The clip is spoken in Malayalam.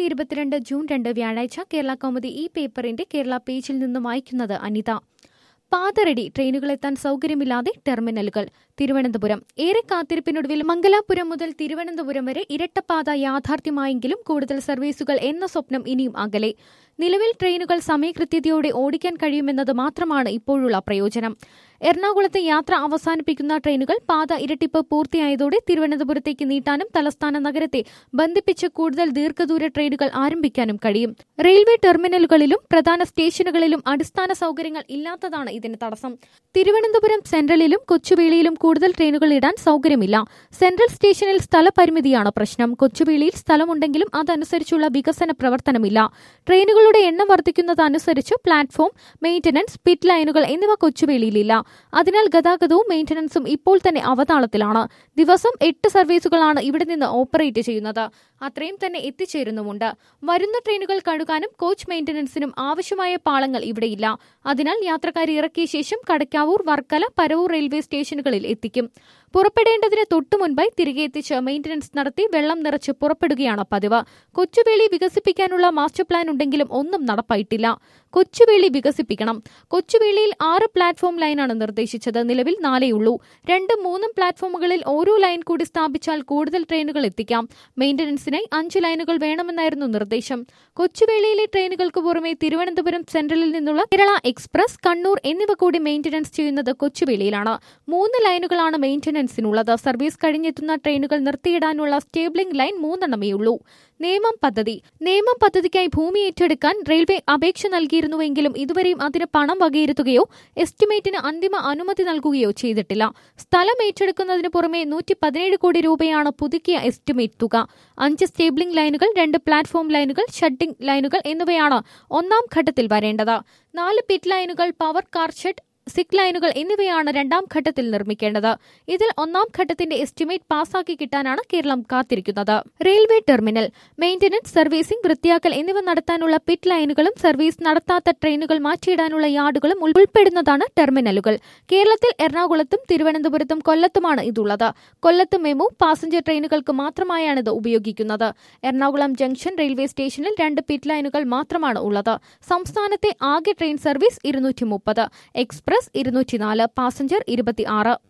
ഇരുപത്തിരണ്ട് ജൂൺ രണ്ട് വ്യാഴാഴ്ച കേരള കൗമുദി ഈ പേപ്പറിന്റെ കേരള പേജിൽ നിന്നും വായിക്കുന്നത് അനിത പാതറടി ട്രെയിനുകളെത്താൻ സൗകര്യമില്ലാതെ ടെർമിനലുകൾ തിരുവനന്തപുരം ഏറെ കാത്തിരിപ്പിനൊടുവിൽ മംഗലാപുരം മുതൽ തിരുവനന്തപുരം വരെ ഇരട്ടപ്പാത യാഥാർത്ഥ്യമായെങ്കിലും കൂടുതൽ സർവീസുകൾ എന്ന സ്വപ്നം ഇനിയും അകലെ നിലവിൽ ട്രെയിനുകൾ സമയകൃത്യതയോടെ ഓടിക്കാൻ കഴിയുമെന്നത് മാത്രമാണ് ഇപ്പോഴുള്ള പ്രയോജനം എറണാകുളത്തെ യാത്ര അവസാനിപ്പിക്കുന്ന ട്രെയിനുകൾ പാത ഇരട്ടിപ്പ് പൂർത്തിയായതോടെ തിരുവനന്തപുരത്തേക്ക് നീട്ടാനും തലസ്ഥാന നഗരത്തെ ബന്ധിപ്പിച്ച് കൂടുതൽ ദീർഘദൂര ട്രെയിനുകൾ ആരംഭിക്കാനും കഴിയും റെയിൽവേ ടെർമിനലുകളിലും പ്രധാന സ്റ്റേഷനുകളിലും അടിസ്ഥാന സൗകര്യങ്ങൾ ഇല്ലാത്തതാണ് ഇതിന് തടസ്സം തിരുവനന്തപുരം സെൻട്രലിലും കൊച്ചുവേളിയിലും കൂടുതൽ ട്രെയിനുകൾ ഇടാൻ സൗകര്യമില്ല സെൻട്രൽ സ്റ്റേഷനിൽ സ്ഥലപരിമിതിയാണ് പ്രശ്നം കൊച്ചുവേളിയിൽ സ്ഥലമുണ്ടെങ്കിലും അതനുസരിച്ചുള്ള വികസന പ്രവർത്തനമില്ല ട്രെയിനുകളുടെ എണ്ണം വർദ്ധിക്കുന്നതനുസരിച്ച് പ്ലാറ്റ്ഫോം മെയിന്റനൻസ് പിറ്റ് ലൈനുകൾ എന്നിവ കൊച്ചുവേളിയിലില്ല അതിനാൽ ഗതാഗതവും മെയിന്റനൻസും ഇപ്പോൾ തന്നെ അവതാളത്തിലാണ് ദിവസം എട്ട് സർവീസുകളാണ് ഇവിടെ നിന്ന് ഓപ്പറേറ്റ് ചെയ്യുന്നത് അത്രയും തന്നെ എത്തിച്ചേരുന്നുമുണ്ട് വരുന്ന ട്രെയിനുകൾ കഴുകാനും കോച്ച് മെയിന്റനൻസിനും ആവശ്യമായ പാളങ്ങൾ ഇവിടെയില്ല അതിനാൽ യാത്രക്കാരെ ഇറക്കിയ ശേഷം കടക്കാവൂർ വർക്കല പരവൂർ റെയിൽവേ സ്റ്റേഷനുകളിൽ എത്തിക്കും പുറപ്പെടേണ്ടതിന് തൊട്ടു മുൻപായി തിരികെ എത്തിച്ച് മെയിന്റനൻസ് നടത്തി വെള്ളം നിറച്ച് പുറപ്പെടുകയാണ് പതിവ് കൊച്ചുവേളി വികസിപ്പിക്കാനുള്ള മാസ്റ്റർ പ്ലാൻ ഉണ്ടെങ്കിലും ഒന്നും നടപ്പായിട്ടില്ല കൊച്ചുവേളി വികസിപ്പിക്കണം കൊച്ചുവേളിയിൽ ആറ് പ്ലാറ്റ്ഫോം ലൈനാണ് നിർദ്ദേശിച്ചത് നിലവിൽ നാലേയുള്ളൂ രണ്ടും മൂന്നും പ്ലാറ്റ്ഫോമുകളിൽ ഓരോ ലൈൻ കൂടി സ്ഥാപിച്ചാൽ കൂടുതൽ ട്രെയിനുകൾ എത്തിക്കാം മെയിന്റനൻസിനായി അഞ്ച് ലൈനുകൾ വേണമെന്നായിരുന്നു നിർദ്ദേശം കൊച്ചുവേളിയിലെ ട്രെയിനുകൾക്ക് പുറമെ തിരുവനന്തപുരം സെൻട്രലിൽ നിന്നുള്ള കേരള എക്സ്പ്രസ് കണ്ണൂർ എന്നിവ കൂടി മെയിന്റനൻസ് ചെയ്യുന്നത് കൊച്ചുവേളിയിലാണ് മൂന്ന് ലൈനുകളാണ് മെയിന്റനൻസിനുള്ളത് സർവീസ് കഴിഞ്ഞെത്തുന്ന ട്രെയിനുകൾ നിർത്തിയിടാനുള്ള സ്റ്റേബിളിംഗ് ലൈൻ മൂന്നെണ്ണമേ ഉള്ളൂ നേമം പദ്ധതി നേമം പദ്ധതിക്കായി ഭൂമി ഏറ്റെടുക്കാൻ റെയിൽവേ അപേക്ഷ നൽകിയിരുന്നുവെങ്കിലും ഇതുവരെയും അതിന് പണം വകയിരുത്തുകയോ എസ്റ്റിമേറ്റിന് അന്തിമ അനുമതി നൽകുകയോ ചെയ്തിട്ടില്ല സ്ഥലം ഏറ്റെടുക്കുന്നതിന് പുറമെ നൂറ്റി പതിനേഴ് കോടി രൂപയാണ് പുതുക്കിയ എസ്റ്റിമേറ്റ് തുക അഞ്ച് സ്റ്റേബിളിംഗ് ലൈനുകൾ രണ്ട് പ്ലാറ്റ്ഫോം ലൈനുകൾ ഷട്ടിംഗ് ലൈനുകൾ എന്നിവയാണ് ഒന്നാം ഘട്ടത്തിൽ വരേണ്ടത് നാല് പിറ്റ് ലൈനുകൾ പവർ കാർ ഷെഡ് സിക് ലൈനുകൾ എന്നിവയാണ് രണ്ടാം ഘട്ടത്തിൽ നിർമ്മിക്കേണ്ടത് ഇതിൽ ഒന്നാം ഘട്ടത്തിന്റെ എസ്റ്റിമേറ്റ് പാസാക്കി കിട്ടാനാണ് കേരളം കാത്തിരിക്കുന്നത് റെയിൽവേ ടെർമിനൽ മെയിന്റനൻസ് സർവീസിംഗ് വൃത്തിയാക്കൽ എന്നിവ നടത്താനുള്ള പിറ്റ് ലൈനുകളും സർവീസ് നടത്താത്ത ട്രെയിനുകൾ മാറ്റിയിടാനുള്ള യാർഡുകളും ഉൾപ്പെടുന്നതാണ് ടെർമിനലുകൾ കേരളത്തിൽ എറണാകുളത്തും തിരുവനന്തപുരത്തും കൊല്ലത്തുമാണ് ഇതുള്ളത് കൊല്ലത്ത് മെമു പാസഞ്ചർ ട്രെയിനുകൾക്ക് മാത്രമായാണ് ഇത് ഉപയോഗിക്കുന്നത് എറണാകുളം ജംഗ്ഷൻ റെയിൽവേ സ്റ്റേഷനിൽ രണ്ട് പിറ്റ് ലൈനുകൾ മാത്രമാണ് ഉള്ളത് സംസ്ഥാനത്തെ ആകെ ട്രെയിൻ സർവീസ് ഇരുന്നൂറ്റി മുപ്പത് എക്സ്പ്രസ് ഇരുന്നൂറ്റിനാല് പാസഞ്ചർ ഇരുപത്തി ആറ്